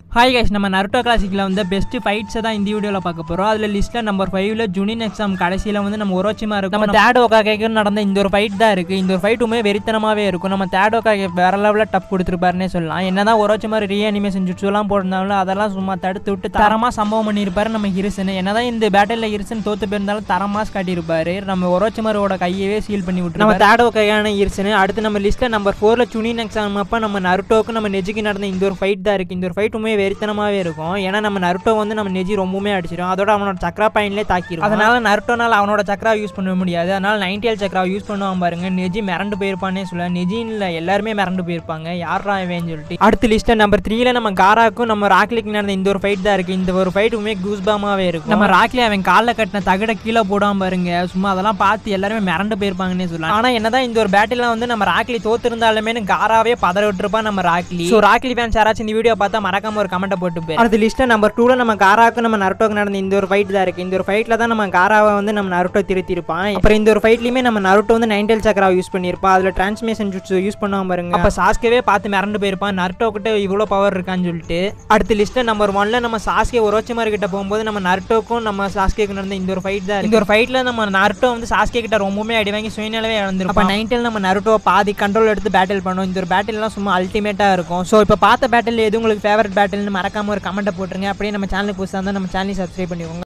hi guys நம்ம Naruto கிளாசிக்கில் வந்து பெஸ்ட் ஃபைட்ஸை தான் இந்த வீடியோவில் பார்க்க போகிறோம் அதில் லிஸ்ட்டில் நம்பர் ஃபைவ்ல ஜுனின் எக்ஸாம் கடைசியில் வந்து நம்ம ஒரோச்சிமா இருக்கும் நம்ம தேர்ட் ஓகாகேக்கு நடந்த இந்த ஒரு ஃபைட் தான் இருக்குது இந்த ஒரு ஃபைட்டுமே வெறித்தனமாகவே இருக்கும் நம்ம தேர்ட் ஓகாகே வேற லெவலில் டப் கொடுத்துருப்பாருன்னே சொல்லலாம் என்னதான் ஒரோச்சிமா ரீ அனிமேஷன் ஜுட்ஸுலாம் போட்டிருந்தாலும் அதெல்லாம் சும்மா தடுத்து விட்டு தரமாக சம்பவம் பண்ணியிருப்பாரு நம்ம ஹிரிசன் என்னதான் இந்த பேட்டில் ஹிரிசன் தோத்து போயிருந்தாலும் தரமாக காட்டியிருப்பாரு நம்ம ஒரோச்சிமாரோட கையவே சீல் பண்ணி விட்டு நம்ம தேர்ட் ஓகையான ஹிரிசன் அடுத்து நம்ம லிஸ்ட்டில் நம்பர் ஃபோரில் சுனின் எக்ஸாம் அப்போ நம்ம நருட்டோக்கு நம்ம நெஜிக்கு நடந்த இந்த ஒரு ஃபைட் தான் இருக்குது இந்த ஒரு ஃபைட்டுமே வெறித்தனமாகவே இருக்கும் ஏன்னா நம்ம நருட்டோ வந்து நம்ம நெஜி ரொம்பவுமே அடிச்சிடும் அதோட அவனோட சக்ரா பாயிண்ட்லேயே தாக்கிடும் அதனால நருட்டோனால அவனோட சக்ரா யூஸ் பண்ண முடியாது அதனால நைன்டியல் சக்ரா யூஸ் பண்ணுவான் பாருங்க நெஜி மிரண்டு போயிருப்பானே சொல்ல நெஜின்னு இல்லை எல்லாருமே மிரண்டு போயிருப்பாங்க யாரா இவன் சொல்லிட்டு அடுத்த லிஸ்ட்டை நம்பர் த்ரீல நம்ம காராக்கும் நம்ம ராக்லிக்கு நடந்த இந்த ஒரு ஃபைட் தான் இருக்குது இந்த ஒரு ஃபைட்டுமே கூஸ்பாமாவே இருக்கும் நம்ம ராக்லி அவன் காலில் கட்டின தகட கீழே போடாம பாருங்க சும்மா அதெல்லாம் பார்த்து எல்லாருமே மிரண்டு போயிருப்பாங்கன்னே சொல்லலாம் ஆனால் என்னதான் இந்த ஒரு பேட்டில் வந்து நம்ம ராக்லி தோத்திருந்தாலுமே காராவே பதற விட்டுருப்பா நம்ம ராக்லி ஸோ ராக்லி ஃபேன்ஸ் யாராச்சும் இந்த வீடியோ பார்த்தா மறக்காம ஒரு கமெண்ட்டை போட்டு போய் அடுத்த லிஸ்ட்டில் நம்பர் டூவில் நம்ம காராவுக்கு நம்ம நருட்டோக்கு நடந்த இந்த ஒரு ஃபைட் தான் இருக்குது இந்த ஒரு ஃபைட்டில் தான் நம்ம காராவை வந்து நம்ம நருட்டோ திருத்திருப்பான் அப்புறம் இந்த ஒரு ஃபைட்லையுமே நம்ம நருட்டோ வந்து நைன்டெல் சக்கராவை யூஸ் பண்ணியிருப்பான் அதில் டிரான்ஸ்மிஷன் ஜுட்ஸ் யூஸ் பண்ணுவான் பாருங்க அப்போ சாஸ்கேவே பார்த்து மிரண்டு போயிருப்பான் நருட்டோ கிட்ட இவ்வளோ பவர் இருக்கான்னு சொல்லிட்டு அடுத்த லிஸ்ட்டில் நம்பர் ஒன்ல நம்ம சாஸ்கே ஒரோச்சிமார் கிட்ட போகும்போது நம்ம நருட்டோக்கும் நம்ம சாஸ்கேக்கு நடந்த இந்த ஒரு ஃபைட் தான் இந்த ஒரு ஃபைட்டில் நம்ம நருட்டோ வந்து சாஸ்கே கிட்ட ரொம்பவுமே அடி வாங்கி சுயநிலவே இழந்திருக்கும் அப்போ நைன்டெல் நம்ம நருட்டோ பாதி கண்ட்ரோல் எடுத்து பேட்டில் பண்ணோம் இந்த ஒரு பேட்டில்லாம் சும்மா அல்டிமேட்டாக இருக்கும் ஸோ இப்போ பார்த்த பேட்டில் எது உங்களுக்கு ஃபேவரட் பேட்டில்னு மறக்காம ஒரு கமெண்ட்டை போட்டுருங்க அப்படியே நம்ம சேனலுக்கு புதுசாக இருந்தால் நம்ம சேனலை சப்ஸ்கிரைப் பண்ணிக்கோங்க